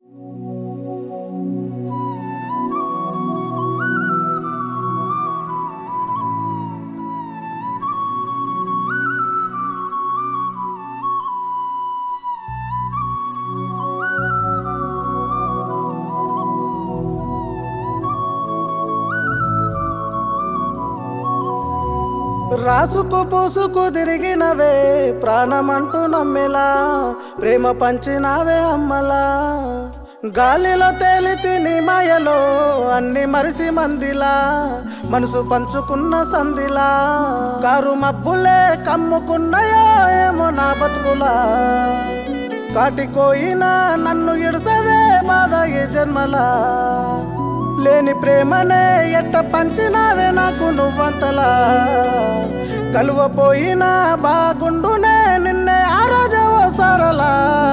రాసుకు పూసుకు తిరిగినవే ప్రాణమంటూ నమ్మిలా ప్రేమ పంచినావే అమ్మలా గాలిలో తేలి తిని మాయలో అన్ని మరిసి మందిలా మనసు పంచుకున్న సందిలా కారు మబ్బులే కమ్ముకున్నాయో ఏమో నా బతుకులా కాటికోయినా నన్ను ఇడుసదే బాధ ఈ జన్మలా లేని ప్రేమనే ఎట్ట పంచినావే నాకు నువ్వంతలా కలువపోయినా బాగుండునే నిన్నే ఆ రోజు ఓ సరలా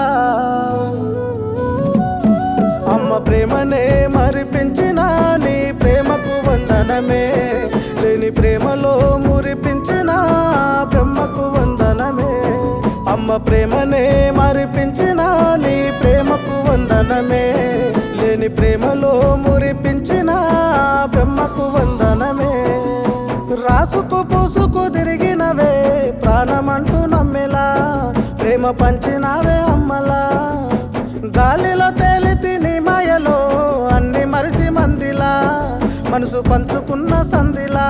అమ్మ ప్రేమనే మరిపించిన నీ ప్రేమకు వందనమే లేని ప్రేమలో మురిపించిన బ్రహ్మకు వందనమే అమ్మ ప్రేమనే మరిపించిన నీ ప్రేమకు వందనమే లేని ప్రేమలో మురిపించిన బ్రహ్మకు వందనమే రాసుకు పూసుకు తిరిగినవే ప్రాణమంటూ నమ్మిలా ప్రేమ పంచినావే అమ్మలా గాలిలో తేలి తిని మాయలో అన్ని మరిసి మందిలా మనసు పంచుకున్న సందిలా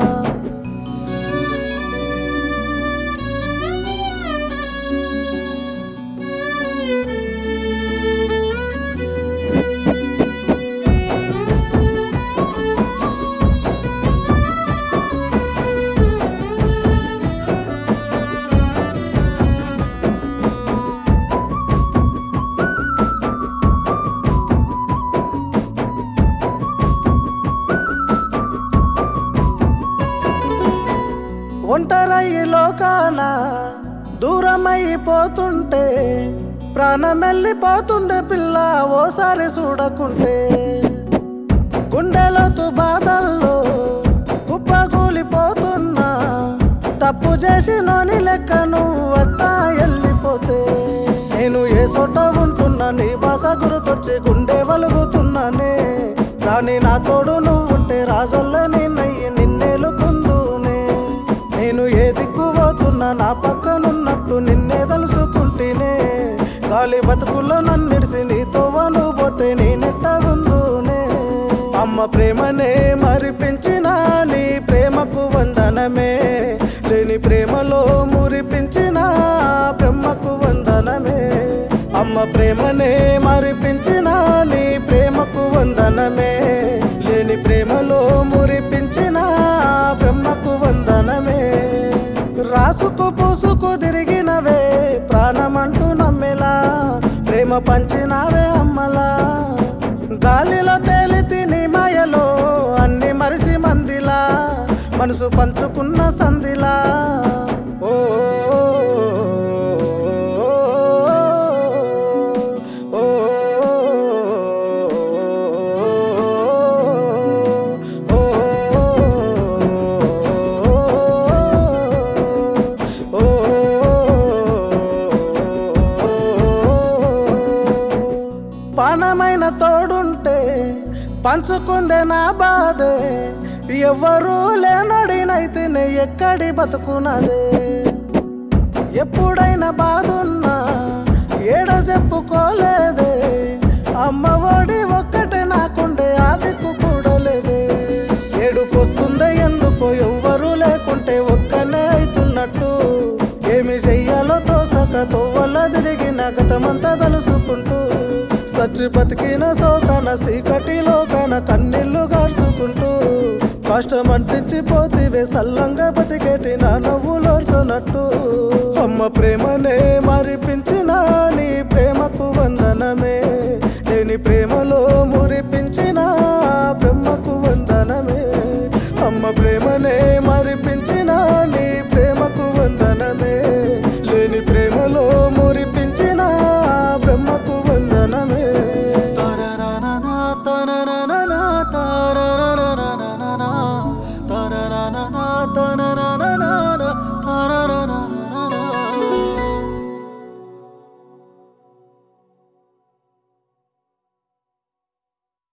ఒంటరయ్యి లోకాన దూరమైపోతుంటే ప్రాణమెళ్ళిపోతుంది పిల్ల ఓసారి చూడకుంటే గుండెలోతు బాధల్లో కుప్పకూలిపోతున్నా తప్పు చేసినోని లెక్క నువ్వు అట్టా వెళ్ళిపోతే నేను ఏ చోట ఉంటున్నా నీ భాష గుర్తొచ్చి గుండె వలుగుతున్నానే రాని నా తోడు నువ్వు ఉంటే రాజుల్లో నేనయ్యి నిన్నేలుకుందునే నేను ఏ దిక్కు పోతున్నా నా పక్కనున్నట్టు నిన్నే తలుసుకుంటేనే గాలి బతుకుల్లో నన్నిడిసి నీతో నువ్వు పోతే నేనెట్ట ఉందునే అమ్మ ప్రేమనే మరిపించిన నీ ప్రేమకు వందనమే లేని ప్రేమలో మురిపించిన బ్రహ్మకు వందనమే అమ్మ ప్రేమనే మరిపించిన నీ ప్రేమకు వందనమే లేని ప్రేమలో మురిపించిన బ్రహ్మకు వందనమే రాసుకు పూసుకు తిరిగినవే ప్రాణమంటూ నమ్మిలా ప్రేమ పంచినావే అమ్మలా గాలిలో తేలి తిని మాయలో అన్ని మరిసి మందిలా మనసు పంచుకున్న సందిలా ఓ ఓ, ఓ, ఓ, పానమైన తోడుంటే పంచుకుందే నా బాధే ఎవ్వరూ లేనడినైతేనే ఎక్కడి బతుకున్నదే ఎప్పుడైనా బాధున్నా ఏడ చెప్పుకోలేదే అమ్మ ఒడి ఒక్కటే నాకుండే ఆదికు కూడలేదే ఏడుకొస్తుందే ఎందుకో ఎవ్వరూ లేకుంటే ఒక్కనే అవుతున్నట్టు ఏమి చెయ్యాలో తోసక తోవల తిరిగిన గతమంతా తలుసుకుంటూ సచ్చి బతికిన సోకన సీకటిలో కన కన్నీళ్లు గార్చుకుంటూ కష్టం అంటించిపోతివే సల్లంగా బతికేటి నా నవ్వులోర్సనట్టు అమ్మ ప్రేమనే మరిపించి